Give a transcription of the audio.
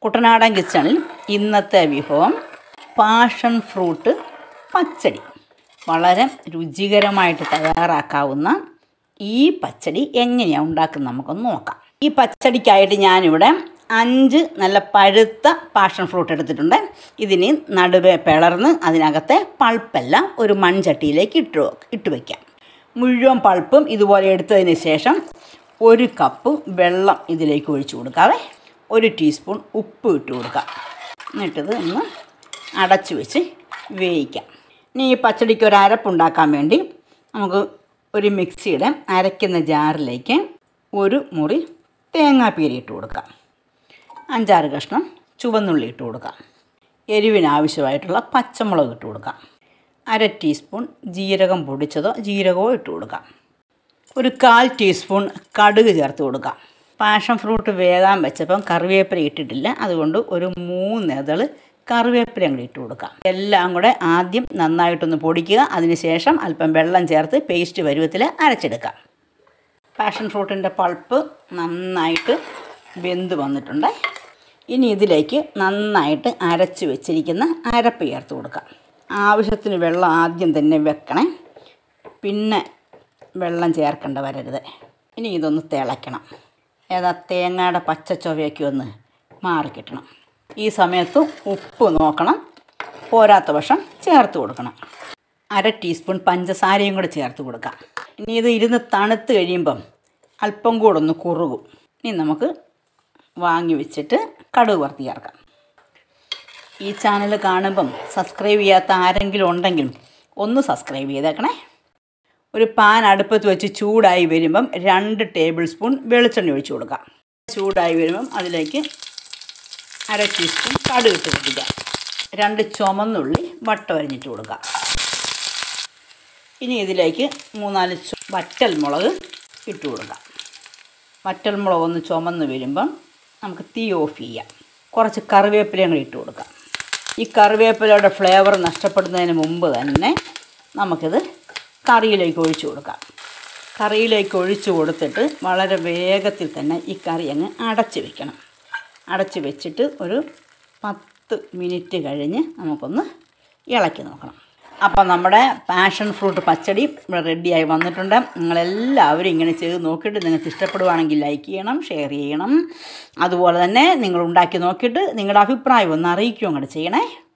കുട്ടനാടൻ കിച്ചണിൽ ഇന്നത്തെ വിഭവം പാഷൻ ഫ്രൂട്ട് പച്ചടി വളരെ രുചികരമായിട്ട് തയ്യാറാക്കാവുന്ന ഈ പച്ചടി എങ്ങനെയാണ് ഉണ്ടാക്കുന്നത് നമുക്കൊന്ന് നോക്കാം ഈ പച്ചടിക്കായിട്ട് ഞാനിവിടെ അഞ്ച് നല്ല പഴുത്ത പാഷൻ ഫ്രൂട്ട് എടുത്തിട്ടുണ്ട് ഇതിന് നടുവെ പിളർന്ന് അതിനകത്തെ പൾപ്പെല്ലാം ഒരു മൺചട്ടിയിലേക്ക് ഇട്ട് ഇട്ട് വയ്ക്കാം മുഴുവൻ പൾപ്പും ഇതുപോലെ എടുത്തതിന് ശേഷം ഒരു കപ്പ് വെള്ളം ഇതിലേക്ക് ഒഴിച്ചു കൊടുക്കാവേ ഒരു ടീസ്പൂൺ ഉപ്പ് ഇട്ട് കൊടുക്കാം എന്നിട്ടിത് ഒന്ന് അടച്ചു വെച്ച് വേവിക്കാം ഇനി ഈ പച്ചടിക്ക് ഒരു അരപ്പുണ്ടാക്കാൻ വേണ്ടി നമുക്ക് ഒരു മിക്സിയുടെ അരയ്ക്കുന്ന ജാറിലേക്ക് ഒരു മുറി തേങ്ങാപ്പീരി ഇട്ട് കൊടുക്കാം അഞ്ചാറ് കഷ്ണം ചുവന്നുള്ളി ഇട്ട് കൊടുക്കാം എരിവിന് ആവശ്യമായിട്ടുള്ള പച്ചമുളക് ഇട്ട് കൊടുക്കാം അര ടീസ്പൂൺ ജീരകം പൊടിച്ചതോ ജീരകമോ ഇട്ട് കൊടുക്കാം ഒരു കാൽ ടീസ്പൂൺ കടുക് ചേർത്ത് കൊടുക്കാം പാഷൻ ഫ്രൂട്ട് വേകാൻ വെച്ചപ്പം കറിവേപ്പില ഇട്ടിട്ടില്ല അതുകൊണ്ട് ഒരു മൂന്നെതൾ കറിവേപ്പിലയും കൂടി ഇട്ട് കൊടുക്കാം എല്ലാം കൂടെ ആദ്യം നന്നായിട്ടൊന്ന് പൊടിക്കുക അതിനുശേഷം അല്പം വെള്ളം ചേർത്ത് പേസ്റ്റ് പരുവത്തിൽ അരച്ചെടുക്കാം പാഷൻ ഫ്രൂട്ടിൻ്റെ പൾപ്പ് നന്നായിട്ട് വെന്ത് വന്നിട്ടുണ്ട് ഇനി ഇതിലേക്ക് നന്നായിട്ട് അരച്ച് വെച്ചിരിക്കുന്ന അരപ്പ് ചേർത്ത് കൊടുക്കാം ആവശ്യത്തിന് വെള്ളം ആദ്യം തന്നെ വെക്കണേ പിന്നെ വെള്ളം ചേർക്കേണ്ട വരരുത് ഇനി ഇതൊന്ന് തിളയ്ക്കണം ഏതാ തേങ്ങയുടെ പച്ച ചൊവയൊക്കെ ഒന്ന് മാറിക്കിട്ടണം ഈ സമയത്ത് ഉപ്പ് നോക്കണം പോരാത്ത വശം ചേർത്ത് കൊടുക്കണം അര ടീസ്പൂൺ പഞ്ചസാരയും കൂടെ ചേർത്ത് കൊടുക്കാം ഇനി ഇത് ഇരുന്ന് തണുത്ത് കഴിയുമ്പം അല്പം കൂടെ ഒന്ന് കുറുകും ഇനി നമുക്ക് വാങ്ങി വെച്ചിട്ട് കടുക് വറുത്ത് ചേർക്കാം ഈ ചാനൽ കാണുമ്പം സബ്സ്ക്രൈബ് ചെയ്യാത്ത ആരെങ്കിലും ഉണ്ടെങ്കിലും ഒന്ന് സബ്സ്ക്രൈബ് ചെയ്തേക്കണേ ഒരു പാൻ അടുപ്പത്ത് വെച്ച് ചൂടായി വരുമ്പം രണ്ട് ടേബിൾ സ്പൂൺ വെളിച്ചെണ്ണ ഒഴിച്ചു കൊടുക്കാം ചൂടായി വരുമ്പം അതിലേക്ക് അര ടീസ്പൂൺ കടുക് ഇട്ട് പൊട്ടിക്കാം രണ്ട് ചുമന്നുള്ളി വട്ട വരിഞ്ഞിട്ട് കൊടുക്കാം ഇനി ഇതിലേക്ക് മൂന്നാല് ചു- വറ്റൽ മുളക് ഇട്ട് കൊടുക്കാം വറ്റൽ മുളക് ഒന്ന് ചുമന്ന് വരുമ്പം നമുക്ക് തീ ഓഫ് ചെയ്യാം കുറച്ച് കറിവേപ്പിലയും കൂടി ഇട്ട് കൊടുക്കാം ഈ കറിവേപ്പിലയുടെ ഫ്ലേവർ നഷ്ടപ്പെടുന്നതിന് മുമ്പ് തന്നെ നമുക്കിത് കറിയിലേക്ക് ഒഴിച്ചു കൊടുക്കാം കറിയിലേക്ക് ഒഴിച്ചു കൊടുത്തിട്ട് വളരെ വേഗത്തിൽ തന്നെ ഈ കറി അങ്ങ് അടച്ച് വെക്കണം അടച്ച് വെച്ചിട്ട് ഒരു പത്ത് മിനിറ്റ് കഴിഞ്ഞ് നമുക്കൊന്ന് ഇളക്കി നോക്കണം അപ്പോൾ നമ്മുടെ പാഷൻ ഫ്രൂട്ട് പച്ചടി ഇവിടെ റെഡിയായി വന്നിട്ടുണ്ട് നിങ്ങളെല്ലാവരും ഇങ്ങനെ ചെയ്ത് നോക്കിയിട്ട് നിങ്ങൾക്ക് ഇഷ്ടപ്പെടുവാണെങ്കിൽ ലൈക്ക് ചെയ്യണം ഷെയർ ചെയ്യണം അതുപോലെ തന്നെ നിങ്ങൾ ഉണ്ടാക്കി നോക്കിയിട്ട് നിങ്ങളുടെ അഭിപ്രായം ഒന്ന് അറിയിക്കുകയും കൂടെ ചെയ്യണേ